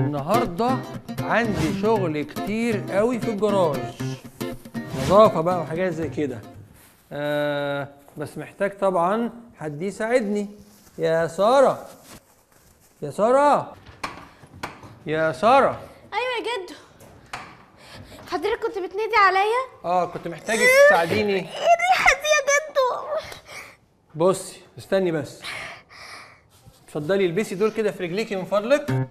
النهارده عندي شغل كتير قوي في الجراج نظافه بقى وحاجات زي كده آه بس محتاج طبعا حد يساعدني يا ساره يا ساره يا ساره ايوه يا جدو حضرتك كنت بتنادي عليا اه كنت محتاجك تساعديني ايه الريحه دي يا جدو بصي استني بس اتفضلي البسي دول كده في رجليكي من فضلك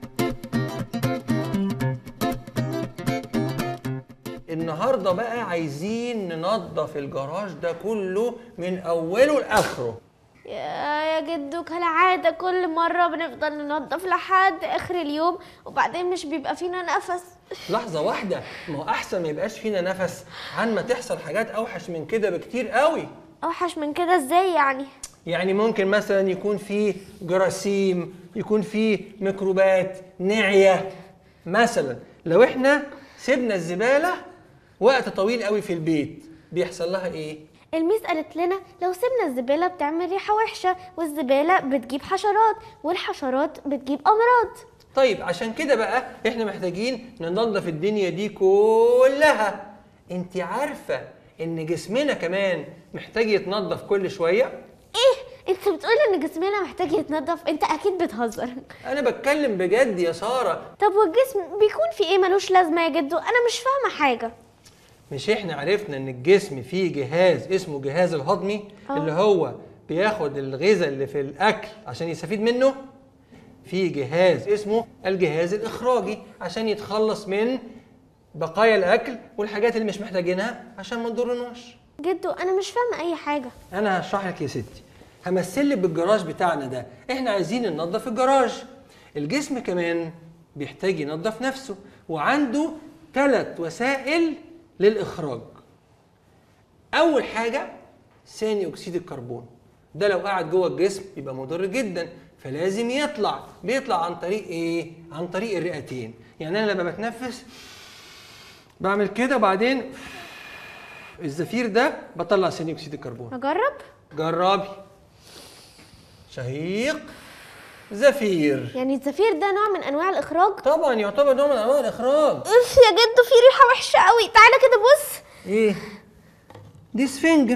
النهارده بقى عايزين ننظف الجراج ده كله من اوله لاخره يا يا جدو كالعادة كل مرة بنفضل ننضف لحد آخر اليوم وبعدين مش بيبقى فينا نفس لحظه واحده ما هو احسن ما يبقاش فينا نفس عن ما تحصل حاجات اوحش من كده بكتير قوي أوحش من كده ازاي يعني يعني ممكن مثلا يكون في جراثيم يكون في ميكروبات نعية مثلا لو احنا سيبنا الزبالة وقت طويل قوي في البيت بيحصل لها ايه؟ الميس قالت لنا لو سيبنا الزبالة بتعمل ريحة وحشة والزبالة بتجيب حشرات والحشرات بتجيب أمراض طيب عشان كده بقى احنا محتاجين ننظف الدنيا دي كلها انت عارفة ان جسمنا كمان محتاج يتنظف كل شوية ايه انت بتقول ان جسمنا محتاج يتنضف انت اكيد بتهزر انا بتكلم بجد يا سارة طب والجسم بيكون في ايه ملوش لازمة يا جدو انا مش فاهمة حاجة مش احنا عرفنا ان الجسم فيه جهاز اسمه جهاز الهضمي آه. اللي هو بياخد الغذاء اللي في الاكل عشان يستفيد منه في جهاز اسمه الجهاز الاخراجي عشان يتخلص من بقايا الاكل والحاجات اللي مش محتاجينها عشان ما نضرناش جدو انا مش فاهمة اي حاجة انا هشرح لك يا ستي همثل لك بالجراج بتاعنا ده احنا عايزين ننظف الجراج الجسم كمان بيحتاج ينظف نفسه وعنده ثلاث وسائل للاخراج اول حاجه ثاني اكسيد الكربون ده لو قعد جوه الجسم يبقى مضر جدا فلازم يطلع بيطلع عن طريق ايه عن طريق الرئتين يعني انا لما بتنفس بعمل كده وبعدين الزفير ده بطلع ثاني اكسيد الكربون نجرب جربي شهيق زفير يعني الزفير ده نوع من انواع الاخراج طبعا يعتبر نوع من انواع الاخراج اف يا جدو في ريحة وحشة قوي تعالى كده بص ايه دي سفنجة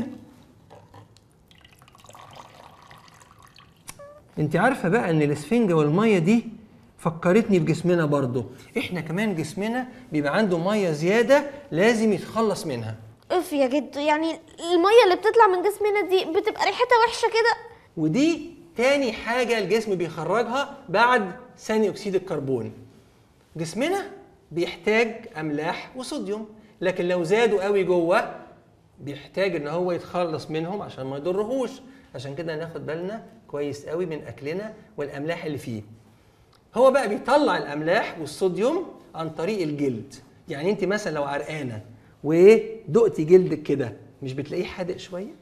انت عارفة بقى ان الاسفنجة والمية دي فكرتني بجسمنا برضو احنا كمان جسمنا بيبقى عنده مية زيادة لازم يتخلص منها اف يا جدو يعني المية اللي بتطلع من جسمنا دي بتبقى ريحتها وحشة كده ودي تاني حاجة الجسم بيخرجها بعد ثاني أكسيد الكربون جسمنا بيحتاج أملاح وصوديوم لكن لو زادوا قوي جوه بيحتاج ان هو يتخلص منهم عشان ما يضرهوش عشان كده ناخد بالنا كويس قوي من اكلنا والاملاح اللي فيه هو بقى بيطلع الاملاح والصوديوم عن طريق الجلد يعني انت مثلا لو عرقانه ودقتي جلدك كده مش بتلاقيه حادق شويه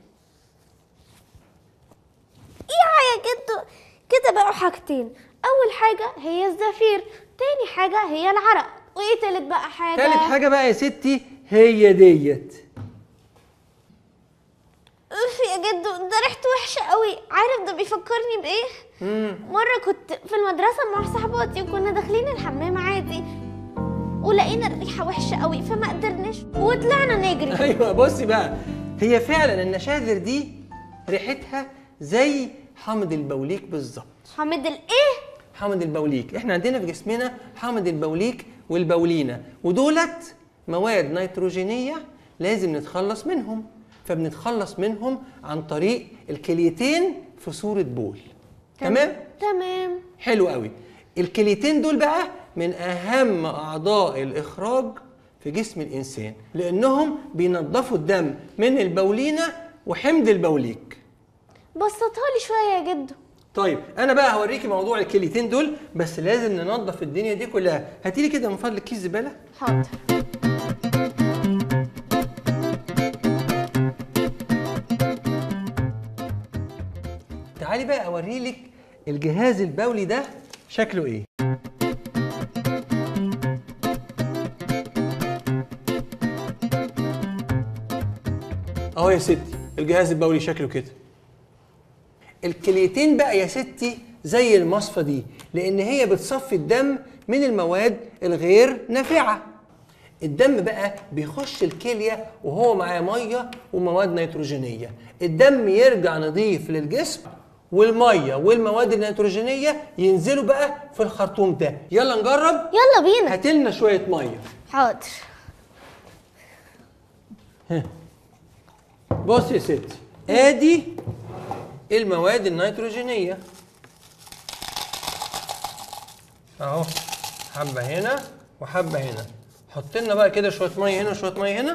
ايه يا جدو كده بقوا حاجتين اول حاجة هي الزفير تاني حاجة هي العرق وايه تالت بقى حاجة تالت حاجة بقى يا ستي هي ديت اف يا جدو ده ريحته وحشة قوي عارف ده بيفكرني بايه مم. مرة كنت في المدرسة مع صحباتي وكنا داخلين الحمام عادي ولقينا الريحة وحشة قوي فما قدرناش وطلعنا نجري ايوه بصي بقى هي فعلا النشاذر دي ريحتها زي حامض البوليك بالظبط حامد الايه حامض البوليك احنا عندنا في جسمنا حامض البوليك والبولينة ودولت مواد نيتروجينية لازم نتخلص منهم فبنتخلص منهم عن طريق الكليتين في صورة بول تمام؟ تمام حلو قوي الكليتين دول بقى من اهم اعضاء الاخراج في جسم الانسان لانهم بينظفوا الدم من البولينة وحمض البوليك بسطها لي شوية يا جدو طيب انا بقى هوريكي موضوع الكليتين دول بس لازم ننظف الدنيا دي كلها هاتي لي كده من فضلك كيس زباله حاضر تعالي بقى اوريلك الجهاز البولي ده شكله ايه اهو يا ستي الجهاز البولي شكله كده الكليتين بقى يا ستي زي المصفى دي لان هي بتصفي الدم من المواد الغير نافعه الدم بقى بيخش الكليه وهو معاه ميه ومواد نيتروجينيه الدم يرجع نظيف للجسم والميه والمواد النيتروجينيه ينزلوا بقى في الخرطوم ده يلا نجرب يلا بينا هات لنا شويه ميه حاضر بص يا ستي ادي المواد النيتروجينيه اهو حبه هنا وحبه هنا حط لنا بقى كده شويه ميه هنا وشويه ميه هنا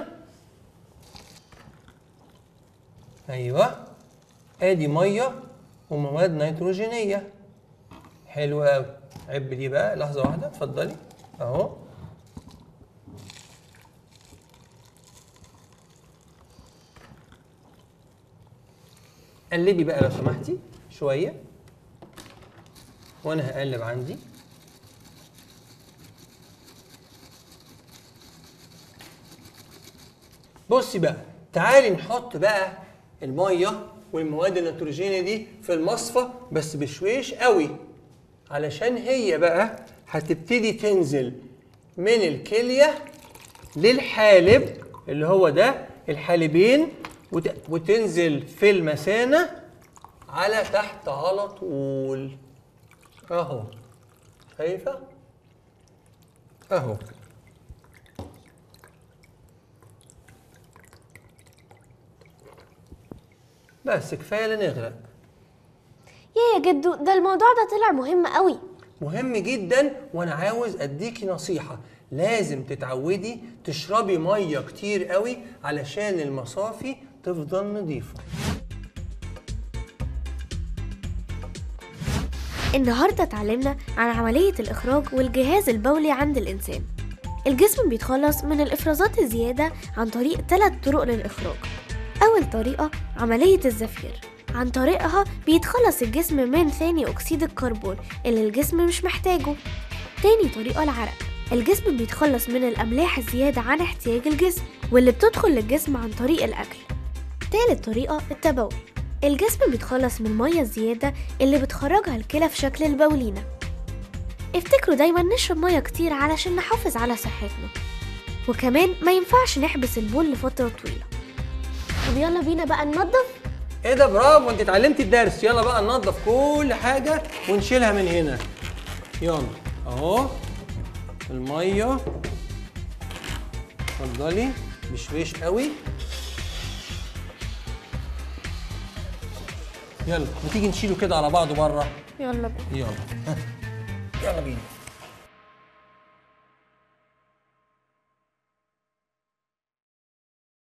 ايوه ادي ميه ومواد نيتروجينيه حلو قوي عب دي بقى لحظه واحده اتفضلي اهو قلبي بقى لو سمحتي شويه وانا هقلب عندي بصي بقى تعالي نحط بقى الميه والمواد النيتروجينيه دي في المصفى بس بشويش قوي علشان هي بقى هتبتدي تنزل من الكليه للحالب اللي هو ده الحالبين وت- وتنزل في المثانه على تحت على طول اهو شايفه اهو بس كفايه لنغرق يا يا جدو ده الموضوع ده طلع مهم قوي مهم جدا وانا عاوز اديكي نصيحه لازم تتعودي تشربي ميه كتير قوي علشان المصافي تفضل نظيفه النهارده اتعلمنا عن عملية الإخراج والجهاز البولي عند الإنسان الجسم بيتخلص من الإفرازات الزيادة عن طريق ثلاث طرق للإخراج أول طريقة عملية الزفير عن طريقها بيتخلص الجسم من ثاني أكسيد الكربون اللي الجسم مش محتاجه تاني طريقة العرق الجسم بيتخلص من الأملاح الزيادة عن احتياج الجسم واللي بتدخل للجسم عن طريق الأكل تالت طريقة التبول الجسم بيتخلص من المية الزيادة اللي بتخرجها الكلى في شكل البولينة افتكروا دايما نشرب مية كتير علشان نحافظ على صحتنا وكمان ما ينفعش نحبس البول لفترة طويلة طب يلا بينا بقى ننضف ايه ده برافو انت اتعلمتي الدرس يلا بقى ننظف كل حاجه ونشيلها من هنا يلا اهو الميه اتفضلي بشويش قوي يلا ما تيجي نشيله كده على بعضه بره يلا بينا يلا ها. يلا بينا